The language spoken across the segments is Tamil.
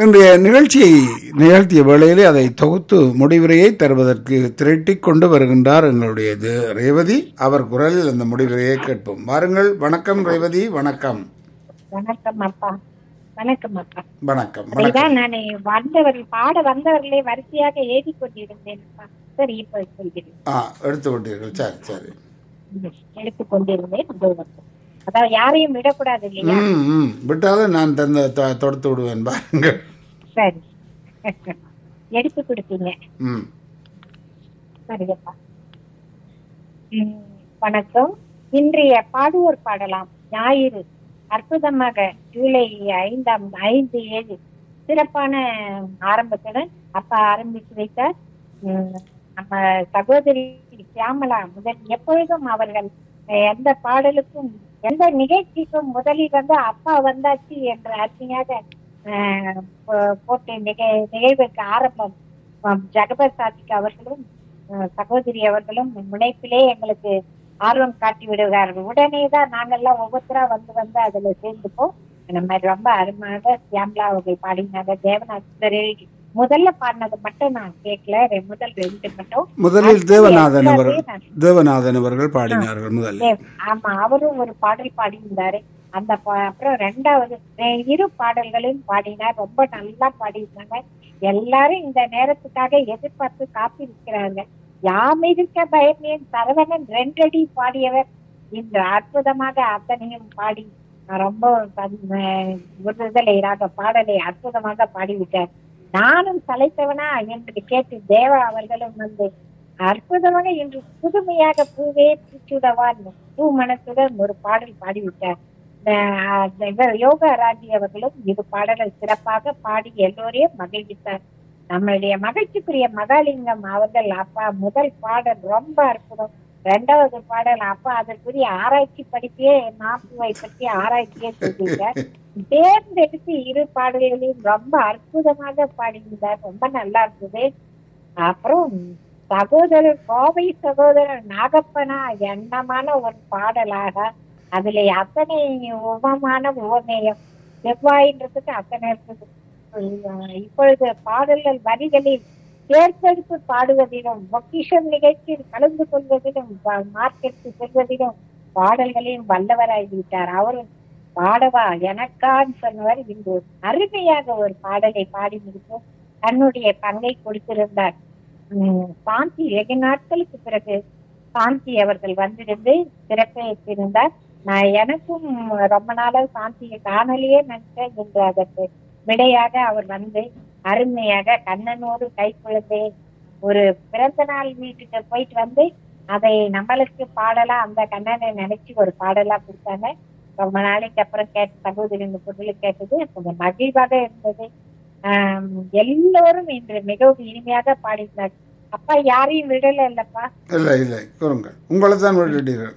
இன்றைய நிகழ்ச்சியை நிகழ்த்திய வேளையிலே அதை தொகுத்து முடிவுரையை தருவதற்கு திரட்டிக் கொண்டு வருகின்றார் எங்களுடைய இது ரேவதி அவர் குரலில் அந்த முடிவுரையை கேட்போம் வாருங்கள் வணக்கம் ரேவதி வணக்கம் வணக்கம் அப்பா வணக்கம் அப்பா வணக்கம் வணக்கம் அதைதான் நான் வந்தவர்கள் பாட வந்தவர்களே வரிசையாக எழுதி கொண்டிருந்தேன் அப்பா சரி இப்ப சொல்கிறேன் ஆ எடுத்து விட்டீர்கள் சரி சரி எடுத்துக் கொண்டிருந்தேன் இதோ வந்து. அதாவது யாரையும் விடக்கூடாது இல்லையா ம் ம் விட்டாலும் நான் தந்த தொ- தொடுத்து விடுவேன் பாருங்கள் சரி எடுத்து கொடுத்தீங்க ம் சரிங்கப்பா ம், வணக்கம் இன்றைய பாடுவோர் பாடலாம் ஞாயிறு அற்புதமாக ஜூலை ஐந்தாம் ஐந்து ஏழு சிறப்பான ஆரம்பத்துடன் அப்பா ஆரம்பித்து வைத்தார் ம், நம்ம சகோதரி சியாமலா முதல் எப்பொழுதும் அவர்கள் அஹ், எந்த பாடலுக்கும் எந்த நிகழ்ச்சிக்கும் முதலில் வந்து அப்பா வந்தாச்சு என்ற அருமையாக அஹ், போ- போட்டு நிக நிகழ்வுக்கு ஆரம்பம் ஆம், ஜகபர் சாதிக் அவர்களும் அஹ், சகோதரி அவர்களும் முனைப்பிலே எங்களுக்கு ஆர்வம் காட்டி விடுகிறார்கள் உடனே தான் நாங்கெல்லாம் ஒவ்வொருத்தரா வந்து வந்து அதுல சேர்ந்துப்போம் இந்த மாதிரி ரொம்ப அருமையாக சியாம்லா அவர்கள் பாடினாங்க தேவநாதர் முதல்ல பாடினது மட்டும் நான் கேட்கல ரெ- முதல் ரெண்டு மட்டும் முதலில் தேவநாதன் அடுத்து அவர்கள் நான் தேவநாதன் அவர்கள் பாடினார்கள் முதலில் தேவ்- ஆமா அவரும் ஒரு பாடல் பாடியிருந்தாரு அந்த பா- அப்புறம் ரெண்டாவது ரெ- இரு பாடல்களையும் பாடினார் ரொம்ப நல்லா பாடியிருந்தாங்க எல்லாரும் இந்த நேரத்துக்காக எதிர்பார்த்து காத்திருக்கிறாங்க யாம் இருக்க பயமேன் சரவணன் ரெண்டடி பாடியவர் இந்த அற்புதமாக அத்தனையும் பாடி ரொம்ப விடுதலையாக பாடலை அற்புதமாக பாடிவிட்டார் நானும் சளைத்தவனா என்று கேட்டு தேவா அவர்களும் வந்து அற்புதமாக இன்று புதுமையாக பூவே பூச்சுடவான் பூ மனத்துடன் ஒரு பாடல் பாடிவிட்டார் அஹ் இவர் யோகா ராஜி அவர்களும் இது பாடலை சிறப்பாக பாடி எல்லோரையும் மகிழ்வித்தார் நம்மளுடைய மகிழ்ச்சிக்குரிய மகாலிங்கம் அவர்கள் அப்பா முதல் பாடல் ரொம்ப அற்புதம் இரண்டாவது பாடல் அப்பா அதற்குரிய ஆராய்ச்சி படிப்பே நாப்புவை பற்றி ஆராய்ச்சியே சொல்லியிருக்கார் தேர்ந்தெடுத்து இரு பாடல்களையும் ரொம்ப அற்புதமாக பாடியிருந்தார் ரொம்ப நல்லா இருந்தது அப்புறம் சகோதரர் கோவை சகோதரர் நாகப்பனா எண்ணமான ஒரு பாடலாக அதுல அத்தனை உபமான உவமேயம் செவ்வாயின்றதுக்கு அத்தனை இருக்குது உம் இப்பொழுது பாடல்கள் வரிகளில் தேர்ந்தெடுத்து பாடுவதிலும் பொக்கிஷம் நிகழ்ச்சியில் கலந்து கொள்வதிலும் வ- மார்க்கெட்டு செல்வதிலும் பாடல்களையும் வல்லவராகிவிட்டார் அவரும் பாடவா எனக்கான்னு சொன்னவர் இன்று அருமையாக ஒரு பாடலை பாடி முடித்து தன்னுடைய பங்கை கொடுத்திருந்தார் உம் சாந்தி வெகு நாட்களுக்கு பிறகு சாந்தி அவர்கள் வந்திருந்து சிறப்பித்திருந்தார் நான் எனக்கும் ரொம்ப நாளா சாந்தியை காணலையே நினைச்சேன் என்று அதற்கு விடையாக அவர் வந்து அருமையாக கண்ணனோடு கை குழந்தை ஒரு பிறந்த நாள் வீட்டுக்கு போயிட்டு வந்து அதை நம்மளுக்கு பாடலா அந்த கண்ணனை நினைச்சு ஒரு பாடலா கொடுத்தாங்க ரொம்ப நாளைக்கு அப்புறம் கேட்ட சகோதரி இந்த பொருள் கேட்டது கொஞ்சம் மகிழ்வாக இருந்தது ஆஹ் எல்லோரும் இன்று மிகவும் இனிமையாக பாடினார் அப்பா யாரையும் விடல இல்லப்பா இல்லை இல்லை கூறுங்கள் உங்களை தான் விட்டுட்டீர்கள்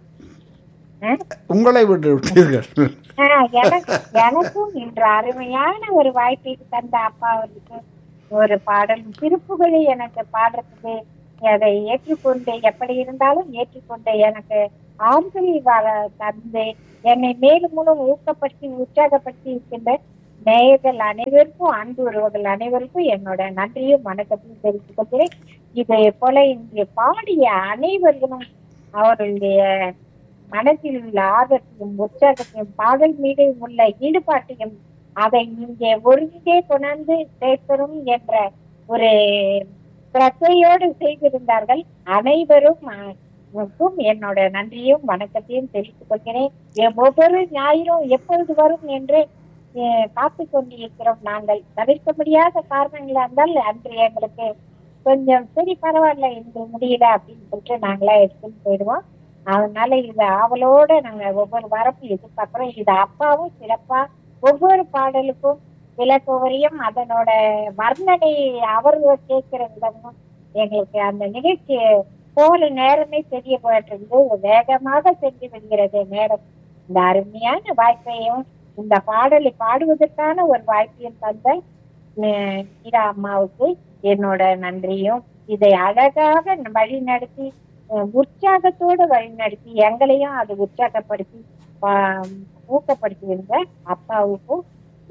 ஆஹ் உங்களை விட்டு விட்டீர்கள் ஆஹ் எனக்கு எனக்கும் இன்று அருமையான ஒரு வாய்ப்பை தந்த அப்பா அவருக்கு ஒரு பாடல் திருப்புகழை எனக்கு பாடுறதுக்கு அதை ஏற்றுக்கொண்டு எப்படி இருந்தாலும் ஏற்றுக்கொண்டு எனக்கு ஆறுதலை வ- தந்து என்னை மேலும் மேலும் ஊக்கப்படுத்தி உற்சாகப்படுத்தி இருக்கின்ற நேயர்கள் அனைவருக்கும் அன்பு உறவுகள் அனைவருக்கும் என்னோட நன்றியும் வணக்கத்தையும் தெரிவித்துக் கொள்கிறேன் இதே போல இன்று பாடிய அனைவர்களும் அவர்களுடைய மனதில் உள்ள ஆர்வத்தையும் உற்சாகத்தையும் பாடல் மீது உள்ள ஈடுபாட்டையும் அதை இங்கே ஒருங்கே கொணர்ந்து சேர்த்தரும் என்ற ஒரு பிரச்சையோடு செய்திருந்தார்கள் அனைவரும் அஹ், க்கும் என்னோட நன்றியும் வணக்கத்தையும் தெரிவித்துக் கொள்கிறேன் எ- ஒவ்வொரு ஞாயிறும் எப்பொழுது வரும் என்று அஹ், காத்துக் கொண்டிருக்கிறோம் நாங்கள் தவிர்க்க முடியாத காரணங்களா இருந்தால் அன்று எங்களுக்கு கொஞ்சம் சரி பரவாயில்ல இன்று முடியல அப்படின்னு சொல்லிட்டு நாங்களா எடுத்துன்னு போயிடுவோம் அதனால இது ஆவலோட நாங்க ஒவ்வொரு வாரமும் எதிர்பார்க்கிறோம் இது அப்பாவும் சிறப்பா ஒவ்வொரு பாடலுக்கும் விளக்குவரையும் அதனோட வர்ணனை அவர் கேட்கிற விதமும் எங்களுக்கு அந்த நிகழ்ச்சி போற நேரமே தெரிய போயிட்டு வேகமாக சென்று விடுகிறது நேரம் இந்த அருமையான வாய்ப்பையும் இந்த பாடலை பாடுவதற்கான ஒரு வாய்ப்பையும் தந்த அஹ், மீரா அம்மாவுக்கு என்னோட நன்றியும் இதை அழகாக வழி நடத்தி அஹ், உற்சாகத்தோடு வழி நடத்தி எங்களையும் அது உற்சாகப்படுத்தி ஆஹ், ஊக்கப்படுத்தி இருந்த அப்பாவுக்கும்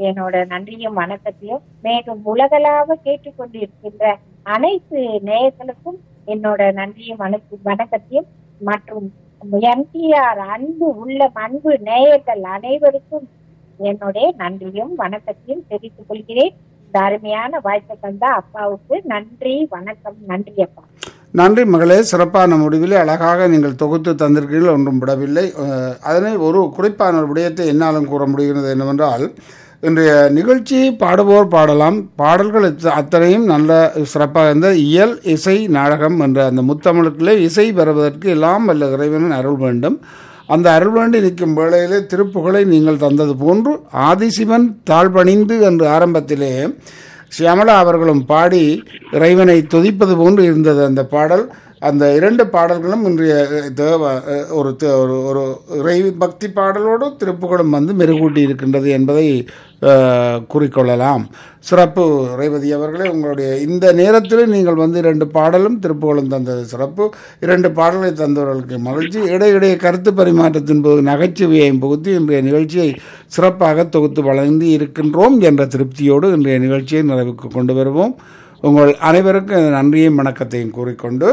என்னோட நன்றியும் வணக்கத்தையும் மேலும் உலகளாவ கேட்டுக்கொண்டிருக்கின்ற அனைத்து நேயர்களுக்கும் என்னோட நன்றியும் வணக்கு வணக்கத்தையும் மற்றும் எம்டிஆர் அன்பு உள்ள அன்பு நேயர்கள் அனைவருக்கும் என்னுடைய நன்றியும் வணக்கத்தையும் தெரிவித்துக் கொள்கிறேன் இந்த அருமையான வாய்ப்பை தந்த அப்பாவுக்கு நன்றி வணக்கம் நன்றி அப்பா நன்றி மகளே சிறப்பான முடிவிலே அழகாக நீங்கள் தொகுத்து தந்திருக்கிறீர்கள் ஒன்றும் விடவில்லை அஹ், அதனை ஒரு குறிப்பான ஒரு விடயத்தை என்னாலும் கூற முடிகிறது என்னவென்றால் இன்றைய நிகழ்ச்சி பாடுவோர் பாடலாம் பாடல்கள் இத்த- அத்தனையும் நல்ல சிறப்பாக இருந்த இயல் இசை நாடகம் என்ற அந்த முத்தமிழுக்குள்ளே இசை பெறுவதற்கு எல்லாம் வல்ல இறைவனின் அருள் வேண்டும் அந்த அருள் வேண்டி நிற்கும் வேளையிலே திருப்புகளை நீங்கள் தந்தது போன்று ஆதிசிவன் தாழ்பணிந்து என்று ஆரம்பத்திலே சியாமலா அவர்களும் பாடி இறைவனை துதிப்பது போன்று இருந்தது அந்த பாடல் அந்த இரண்டு பாடல்களும் இன்றைய அஹ், தேவ அஹ், ஒரு தே- ஒரு ஒரு இறை பக்தி பாடலோடு திருப்புகளும் வந்து மெருகூட்டி இருக்கின்றது என்பதை அஹ், குறிக்கொள்ளலாம் சிறப்பு ரேவதி அவர்களே உங்களுடைய இந்த நேரத்தில் நீங்கள் வந்து இரண்டு பாடலும் திருப்புகளும் தந்தது சிறப்பு இரண்டு பாடல்களை தந்தவர்களுக்கு மகிழ்ச்சி இடையிடையே கருத்து பரிமாற்றத்தின் போது நகைச்சுவையையும் புகுத்தி இன்றைய நிகழ்ச்சியை சிறப்பாக தொகுத்து வழங்கி இருக்கின்றோம் என்ற திருப்தியோடு இன்றைய நிகழ்ச்சியை நிறைவுக்கு கொண்டு வருவோம் உங்கள் அனைவருக்கும் இந்த நன்றியையும் வணக்கத்தையும் கூறிக்கொண்டு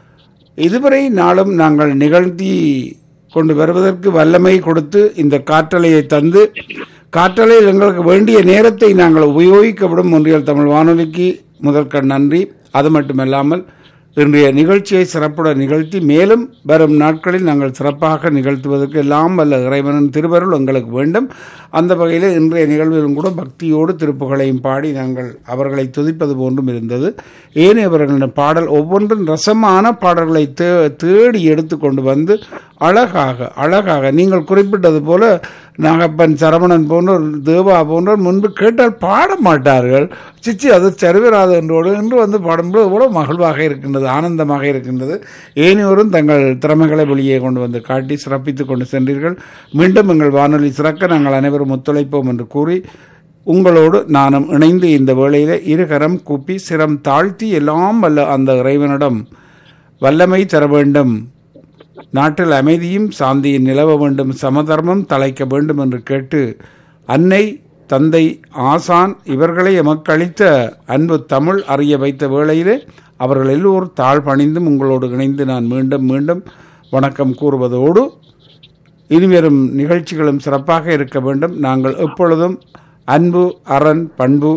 இதுவரை நாளும் நாங்கள் நிகழ்த்தி கொண்டு வருவதற்கு வல்லமை கொடுத்து இந்த காற்றலையை தந்து காற்றலையில் எங்களுக்கு வேண்டிய நேரத்தை நாங்கள் உபயோகிக்கப்படும் ஒன்றியல் தமிழ் வானொலிக்கு முதற்கண் நன்றி அது மட்டுமல்லாமல் இன்றைய நிகழ்ச்சியை சிறப்புடன் நிகழ்த்தி மேலும் வரும் நாட்களில் நாங்கள் சிறப்பாக நிகழ்த்துவதற்கு எல்லாம் வல்ல இறைவனின் திருவருள் எங்களுக்கு வேண்டும் அந்த வகையில் இன்றைய நிகழ்விலும் கூட பக்தியோடு திருப்புகளையும் பாடி நாங்கள் அவர்களை துதிப்பது போன்றும் இருந்தது ஏனையவர்களின் பாடல் ஒவ்வொன்றும் ரசமான பாடல்களை தே தேடி எடுத்து கொண்டு வந்து அழகாக அழகாக நீங்கள் குறிப்பிட்டது போல நாகப்பன் சரவணன் போன்றோர் தேவா போன்றோர் முன்பு கேட்டால் பாட மாட்டார்கள் சிச்சி அது சரிவராது என்றோடு என்று வந்து பாடும்போது எவ்வளவு மகிழ்வாக இருக்கின்றது ஆனந்தமாக இருக்கின்றது ஏனையோரும் தங்கள் திறமைகளை வெளியே கொண்டு வந்து காட்டி சிறப்பித்துக் கொண்டு சென்றீர்கள் மீண்டும் எங்கள் வானொலி சிறக்க நாங்கள் அனைவரும் ஒத்துழைப்போம் என்று கூறி உங்களோடு நானும் இணைந்து இந்த வேளையில இருகரம் கூப்பி சிரம் தாழ்த்தி எல்லாம் வல்ல அந்த இறைவனிடம் வல்லமை தர வேண்டும் நாட்டில் அமைதியும் சாந்தியும் நிலவ வேண்டும் சமதர்மம் தலைக்க வேண்டும் என்று கேட்டு அன்னை தந்தை ஆசான் இவர்களை எமக்களித்த அன்பு தமிழ் அறிய வைத்த வேளையிலே அவர்கள் எல்லோரும் தாழ் பணிந்தும் உங்களோடு இணைந்து நான் மீண்டும் மீண்டும் வணக்கம் கூறுவதோடு இனிவரும் நிகழ்ச்சிகளும் சிறப்பாக இருக்க வேண்டும் நாங்கள் எப்பொழுதும் அன்பு அரண் பண்பு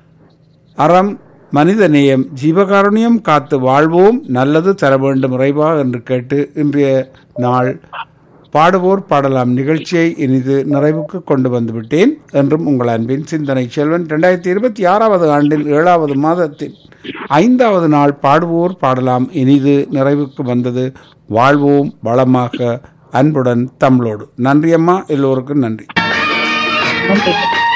அறம் மனிதநேயம் ஜீவகாருண்யம் காத்து வாழ்வோம் நல்லது தர வேண்டும் இறைவா என்று கேட்டு இன்றைய நாள் பாடுவோர் பாடலாம் நிகழ்ச்சியை இனிது நிறைவுக்கு கொண்டு வந்து விட்டேன் என்றும் உங்கள் அன்பின் சிந்தனை செல்வன் இரண்டாயிரத்தி இருபத்தி ஆறாவது ஆண்டில் ஏழாவது மாதத்தின் ஐந்தாவது நாள் பாடுவோர் பாடலாம் இனிது நிறைவுக்கு வந்தது வாழ்வோம் வளமாக அன்புடன் தமிழோடு நன்றி அம்மா எல்லோருக்கும் நன்றி நன்றி